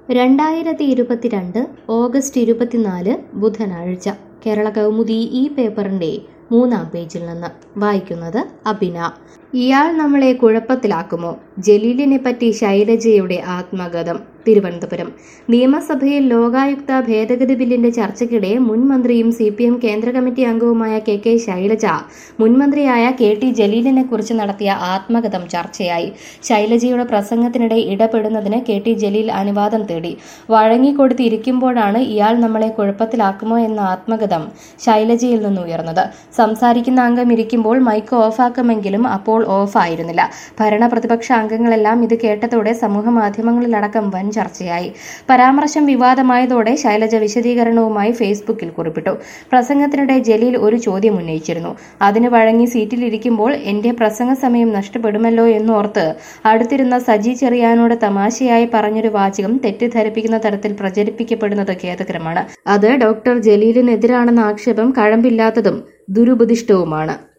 രണ്ടായിരത്തി ഇരുപത്തിരണ്ട് ഓഗസ്റ്റ് ഇരുപത്തിനാല് ബുധനാഴ്ച കേരള കൗമുദി ഈ പേപ്പറിന്റെ മൂന്നാം പേജിൽ നിന്ന് വായിക്കുന്നത് അബിന ഇയാൾ നമ്മളെ കുഴപ്പത്തിലാക്കുമോ ജലീലിനെ പറ്റി ശൈലജയുടെ ആത്മഗതം തിരുവനന്തപുരം നിയമസഭയിൽ ലോകായുക്ത ഭേദഗതി ബില്ലിന്റെ ചർച്ചയ്ക്കിടെ മുൻ മന്ത്രിയും സി പി എം കേന്ദ്ര കമ്മിറ്റി അംഗവുമായ കെ കെ ശൈലജ മുൻമന്ത്രിയായ കെ ടി ജലീലിനെ കുറിച്ച് നടത്തിയ ആത്മകഥം ചർച്ചയായി ശൈലജയുടെ പ്രസംഗത്തിനിടെ ഇടപെടുന്നതിന് കെ ടി ജലീൽ അനുവാദം തേടി വഴങ്ങിക്കൊടുത്തിരിക്കുമ്പോഴാണ് ഇയാൾ നമ്മളെ കുഴപ്പത്തിലാക്കുമോ എന്ന ആത്മകഥം ശൈലജയിൽ നിന്ന് ഉയർന്നത് സംസാരിക്കുന്ന അംഗം ഇരിക്കുമ്പോൾ മൈക്ക് ഓഫാക്കുമെങ്കിലും അപ്പോൾ ഓഫായിരുന്നില്ല ഭരണ പ്രതിപക്ഷ അംഗങ്ങളെല്ലാം ഇത് കേട്ടതോടെ സമൂഹ മാധ്യമങ്ങളിലടക്കം വൻ ചർച്ചയായി പരാമർശം വിവാദമായതോടെ ശൈലജ വിശദീകരണവുമായി ഫേസ്ബുക്കിൽ കുറിപ്പിട്ടു പ്രസംഗത്തിനിടെ ജലീൽ ഒരു ചോദ്യം ഉന്നയിച്ചിരുന്നു അതിന് വഴങ്ങി സീറ്റിലിരിക്കുമ്പോൾ എന്റെ പ്രസംഗ സമയം നഷ്ടപ്പെടുമല്ലോ എന്നോർത്ത് അടുത്തിരുന്ന സജി ചെറിയാനോട് തമാശയായി പറഞ്ഞൊരു വാചകം തെറ്റിദ്ധരിപ്പിക്കുന്ന തരത്തിൽ പ്രചരിപ്പിക്കപ്പെടുന്നത് ഖേദകരമാണ് അത് ഡോക്ടർ ജലീലിനെതിരാണെന്ന ആക്ഷേപം കഴമ്പില്ലാത്തതും ദുരുപദിഷ്ടവുമാണ്